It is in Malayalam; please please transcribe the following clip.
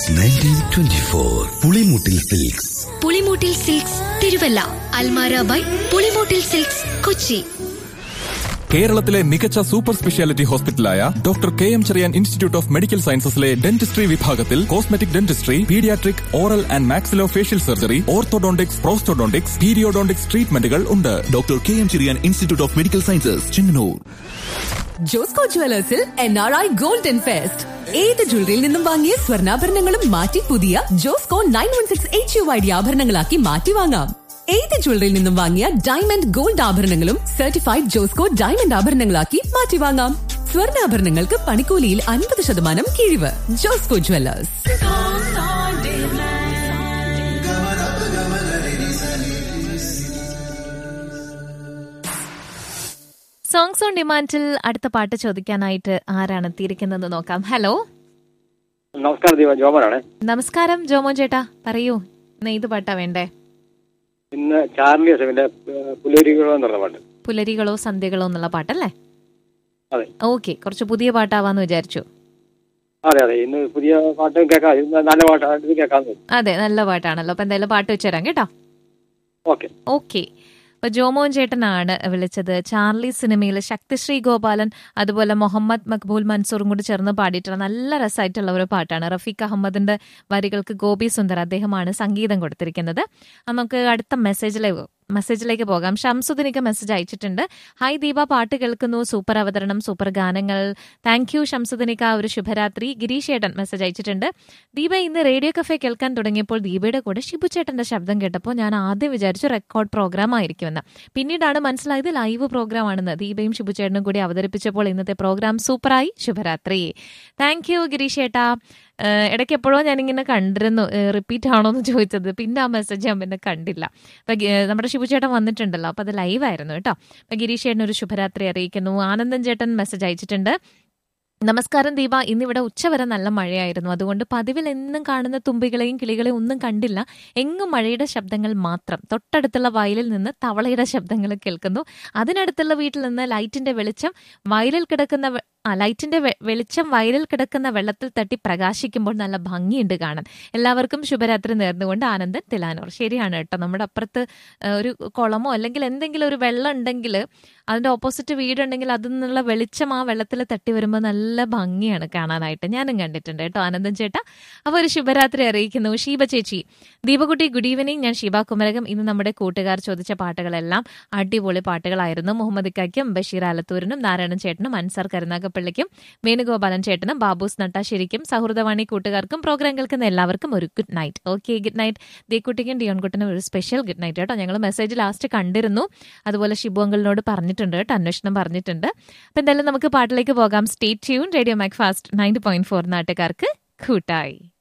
since nineteen twenty four Pulimoottil silks Pulimoottil silks Thiruvalla Almara by Pulimoottil silks Kochi കേരളത്തിലെ മികച്ച സൂപ്പർ സ്പെഷ്യാലിറ്റി ഹോസ്പിറ്റലായ doctor K M Cherian institute of medical സയൻസസിലെ ഡെന്റിസ്ട്രി വിഭാഗത്തിൽ cosmetic dentistry paediatric oral and maxillo facial surgery orthodontics prosthodontics periodontics ട്രീറ്റ്മെന്റുകൾ ഉണ്ട് doctor K M Cheriyan institute of medical sciences Chengannur Josco ജുവലേഴ്സിൽ N R I golden fest ഏത് ജ്വല്ലറിയിൽ നിന്നും വാങ്ങിയ സ്വർണ്ണാഭരണങ്ങളും മാറ്റി പുതിയ Josco nine one six H U I D ആഭരണങ്ങളാക്കി മാറ്റി വാങ്ങാം ഏത് ജ്വല്ലറിയിൽ നിന്നും വാങ്ങിയ ഡയമണ്ട് ഗോൾഡ് ആഭരണങ്ങളും സർട്ടിഫൈഡ് ജോസ്കോ ഡയമണ്ട് ആഭരണങ്ങളാക്കി മാറ്റി വാങ്ങാം സ്വർണ്ണാഭരണങ്ങൾക്ക് പണിക്കൂലിയിൽ അൻപത് ശതമാനം കിഴിവ് ജോസ്കോ ജുവലേഴ്സ് സോങ്സ് ഓൺ ഡിമാൻഡിൽ അടുത്ത പാട്ട് ചോദിക്കാനായിട്ട് ആരാണ് എത്തിയിരിക്കുന്നത് നോക്കാം ഹലോ നമസ്കാരം ദീപ ജോമനാണ് നമസ്കാരം ജോമോൻ ചേട്ടാ പറയൂ ഇന്ന് ഏത് പാട്ടാ വേണ്ടേ ഇന്ന് ചാർലി എസമിന്റെ പുലരികളോ എന്ന് പറഞ്ഞ പാട്ട് പുലരികളോ സന്ധ്യകളോ എന്നുള്ള പാട്ടല്ലേ അതെ ഓക്കെ കുറച്ച് പുതിയ പാട്ടാവാന്ന് വിചാരിച്ചു അതെ അതെ ഇന്ന് പുതിയ പാട്ട് കേൾക്കാം ഇന്ന് നല്ല പാട്ടാണ് ഇത് കേൾക്കാൻ അതെ നല്ല പാട്ടാണല്ലോ അപ്പൊ എന്തായാലും പാട്ട് വെച്ചുതരാം കേട്ടോ ഓക്കെ ഓക്കെ ഇപ്പൊ ജോമോൻ ചേട്ടനാണ് വിളിച്ചത് ചാർലി സിനിമയിൽ ശക്തിശ്രീ ഗോപാലൻ അതുപോലെ മുഹമ്മദ് മക്ബൂൽ മൻസൂറും കൂടി ചേർന്ന് പാടിയിട്ടുള്ള നല്ല രസമായിട്ടുള്ള ഒരു പാട്ടാണ് റഫീഖ് അഹമ്മദിന്റെ വരികൾക്ക് ഗോപി സുന്ദർ അദ്ദേഹമാണ് സംഗീതം കൊടുത്തിരിക്കുന്നത് അപ്പൊ നമുക്ക് അടുത്ത മെസ്സേജിലേക്ക് മെസ്സേജിലേക്ക് പോകാം ഷംസുദിനിക്ക് മെസ്സേജ് അയച്ചിട്ടുണ്ട് ഹായ് ദീപ പാട്ട് കേൾക്കുന്നു സൂപ്പർ അവതരണം സൂപ്പർ ഗാനങ്ങൾ താങ്ക് യു ഷംസുദിനിക്ക ഒരു ശുഭരാത്രി ഗിരീഷ് ചേട്ടൻ മെസ്സേജ് അയച്ചിട്ടുണ്ട് ദീപ ഇന്ന് റേഡിയോ കഫേ കേൾക്കാൻ തുടങ്ങിയപ്പോൾ ദീപയുടെ കൂടെ ഷിബു ചേട്ടന്റെ ശബ്ദം കേട്ടപ്പോൾ ഞാൻ ആദ്യം വിചാരിച്ചു റെക്കോർഡ് പ്രോഗ്രാം ആയിരിക്കുമെന്ന് പിന്നീടാണ് മനസ്സിലായത് ലൈവ് പ്രോഗ്രാം ആണെന്ന് ദീപയും ഷിബു ചേട്ടനും കൂടി അവതരിപ്പിച്ചപ്പോൾ ഇന്നത്തെ പ്രോഗ്രാം സൂപ്പറായി ശുഭരാത്രി താങ്ക് യു ഗിരീഷ് ചേട്ടാ ഏഹ് ഇടയ്ക്ക് എപ്പോഴോ ഞാനിങ്ങനെ കണ്ടിരുന്നു റിപ്പീറ്റ് ആണോ എന്ന് ചോദിച്ചത് പിന്നെ ആ മെസ്സേജ് ഞാൻ പിന്നെ കണ്ടില്ല അപ്പൊ ഗി- ഏഹ് നമ്മുടെ ശിവു ചേട്ടൻ വന്നിട്ടുണ്ടല്ലോ അപ്പൊ അത് ലൈവ് ആയിരുന്നു കേട്ടോ അപ്പൊ ഗിരീഷ് ചേട്ടൻ ഒരു ശുഭരാത്രി അറിയിക്കുന്നു ആനന്ദൻ ചേട്ടൻ മെസ്സേജ് അയച്ചിട്ടുണ്ട് നമസ്കാരം ദീപ ഇന്നിവിടെ ഉച്ചവരെ നല്ല മഴയായിരുന്നു അതുകൊണ്ട് പതിവിൽ എന്നും കാണുന്ന തുമ്പികളെയും കിളികളെയും ഒന്നും കണ്ടില്ല എങ്ങും മഴയുടെ ശബ്ദങ്ങൾ മാത്രം തൊട്ടടുത്തുള്ള വയലിൽ നിന്ന് തവളയുടെ ശബ്ദങ്ങൾ കേൾക്കുന്നു അതിനടുത്തുള്ള വീട്ടിൽ നിന്ന് ലൈറ്റിന്റെ വെളിച്ചം വയലിൽ കിടക്കുന്ന വെ- ആ ലൈറ്റിന്റെ വെ- വെളിച്ചം വയലിൽ കിടക്കുന്ന വെള്ളത്തിൽ തട്ടി പ്രകാശിക്കുമ്പോൾ നല്ല ഭംഗിയുണ്ട് കാണാൻ എല്ലാവർക്കും ശുഭരാത്രി നേർന്നുകൊണ്ട് ആനന്ദൻ തിലാനൂർ ശരിയാണ് കേട്ടോ നമ്മുടെ അപ്പുറത്ത് ആ, ഒരു കുളമോ അല്ലെങ്കിൽ എന്തെങ്കിലും ഒരു വെള്ളം ഉണ്ടെങ്കിൽ അതിന്റെ ഓപ്പോസിറ്റ് വീടുണ്ടെങ്കിൽ അതിൽ നിന്നുള്ള വെളിച്ചം ആ വെള്ളത്തിൽ തട്ടി വരുമ്പോൾ നല്ല ഭംഗിയാണ് കാണാനായിട്ട് ഞാനും കണ്ടിട്ടുണ്ട് കേട്ടോ ആനന്ദൻ ചേട്ടാ അപ്പോൾ ഒരു ശുഭരാത്രി അറിയിക്കുന്നു ഷീബ ചേച്ചി ദീപകുട്ടി ഗുഡ് ഈവനിങ് ഞാൻ ഷീബ കുമരകം ഇന്ന് നമ്മുടെ കൂട്ടുകാർ ചോദിച്ച പാട്ടുകളെല്ലാം അടിപൊളി പാട്ടുകളായിരുന്നു മുഹമ്മദ് ഇക്കായ്ക്കും ബഷീർ ആലത്തൂരിനും നാരായണൻ ചേട്ടനും അൻസാർ കരുനാഗപ്പള്ളിക്കും വേണുഗോപാലൻ ചേട്ടനും ബാബൂസ് നട്ടാശ്ശേരിക്കും സൗഹൃദവാണി കൂട്ടുകാർക്കും പ്രോഗ്രാം കേൾക്കുന്ന എല്ലാവർക്കും ഒരു good night okay good night ദേക്കുട്ടിക്കും ഡിയോൺകുട്ടിനും ഒരു സ്പെഷ്യൽ ഗുഡ് നൈറ്റ് കേട്ടോ ഞങ്ങൾ മെസ്സേജ് ലാസ്റ്റ് കണ്ടിരുന്നു അതുപോലെ ഷിബു അങ്കിളിനോട് പറഞ്ഞിട്ടുണ്ട് കേട്ടോ അന്വേഷണം പറഞ്ഞിട്ടുണ്ട് അപ്പൊ എന്തായാലും നമുക്ക് പാട്ടിലേക്ക് പോകാം stay tuned radio Macfast ninety point four നാട്ടുകാർക്ക് കൂട്ടായി